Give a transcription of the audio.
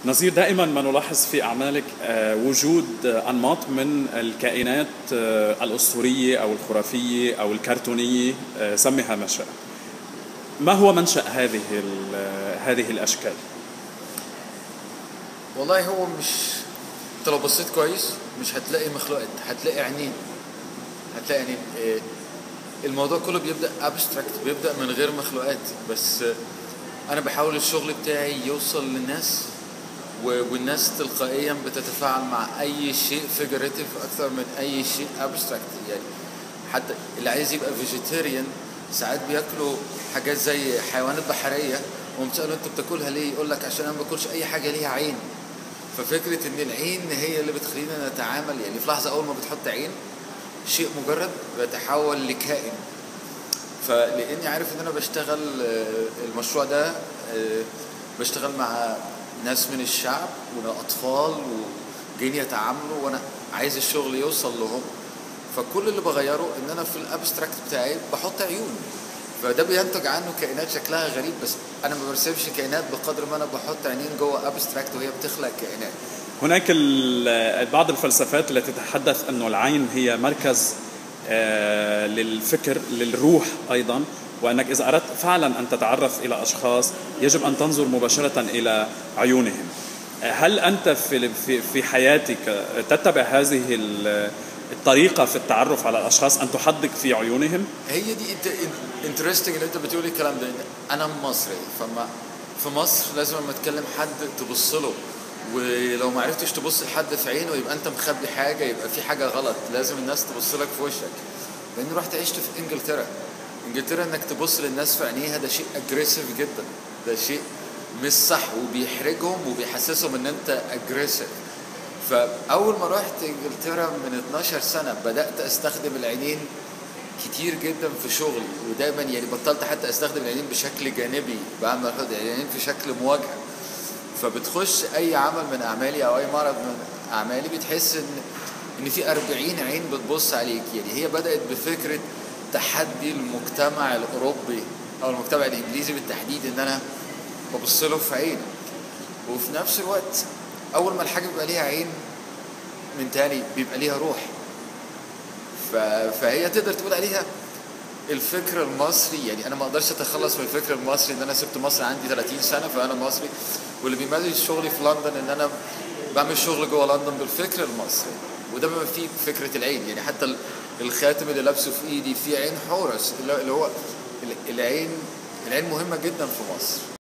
نظير دائما ما نلاحظ في اعمالك آه، وجود آه، انماط من الكائنات آه، الاسطوريه او الخرافيه او الكرتونيه سمها ما شاء ما هو منشا هذه هذه الاشكال والله هو مش انت لو بصيت كويس مش هتلاقي مخلوقات هتلاقي عينين هتلاقي عينين الموضوع كله بيبدا ابستراكت بيبدا من غير مخلوقات بس انا بحاول الشغل بتاعي يوصل للناس والناس تلقائيا بتتفاعل مع اي شيء فيجريتيف اكثر من اي شيء ابستراكت يعني حتى اللي عايز يبقى فيجيتيريان ساعات بياكلوا حاجات زي حيوانات بحريه ومتسأله انت بتاكلها ليه يقول لك عشان انا ما باكلش اي حاجه ليها عين ففكره ان العين هي اللي بتخلينا نتعامل يعني في لحظه اول ما بتحط عين شيء مجرد بيتحول لكائن فلاني عارف ان انا بشتغل آه، المشروع ده آه، بشتغل مع ناس من الشعب واطفال وجايين يتعاملوا وانا عايز الشغل يوصل لهم فكل اللي بغيره ان انا في الابستراكت بتاعي بحط عيون فده بينتج عنه كائنات شكلها غريب بس انا ما برسمش كائنات بقدر ما انا بحط عينين جوه ابستراكت وهي بتخلق كائنات هناك بعض الفلسفات التي تتحدث انه العين هي مركز آه، للفكر للروح ايضا وانك اذا اردت فعلا ان تتعرف الى اشخاص يجب ان تنظر مباشره الى عيونهم هل انت في في حياتك تتبع هذه الطريقة في التعرف على الأشخاص أن تحدق في عيونهم؟ هي دي انترستنج اللي أنت بتقولي الكلام ده أنا مصري فما في مصر لازم لما تكلم حد تبص له ولو ما عرفتش تبص لحد في عينه يبقى أنت مخبي حاجة يبقى في حاجة غلط لازم الناس تبص لك في وشك لأني رحت عشت في إنجلترا انجلترا انك تبص للناس في عينيها ده شيء اجريسيف جدا ده شيء مش صح وبيحرجهم وبيحسسهم ان انت اجريسيف فاول ما رحت انجلترا من 12 سنه بدات استخدم العينين كتير جدا في شغلي ودايما يعني بطلت حتى استخدم العينين بشكل جانبي بعمل العينين في شكل مواجهه فبتخش اي عمل من اعمالي او اي معرض من اعمالي بتحس ان ان في 40 عين بتبص عليك يعني هي بدات بفكره تحدي المجتمع الاوروبي او المجتمع الانجليزي بالتحديد ان انا ببص له في عينه وفي نفس الوقت اول ما الحاجه بيبقى ليها عين من تاني بيبقى ليها روح فهي تقدر تقول عليها الفكر المصري يعني انا ما اقدرش اتخلص من الفكر المصري ان انا سبت مصر عندي 30 سنه فانا مصري واللي بيميز شغلي في لندن ان انا بعمل شغل جوه لندن بالفكر المصري وده بما فيه فكره العين يعني حتى الخاتم اللي لابسه في ايدي فيه عين حورس اللي هو العين العين مهمه جدا في مصر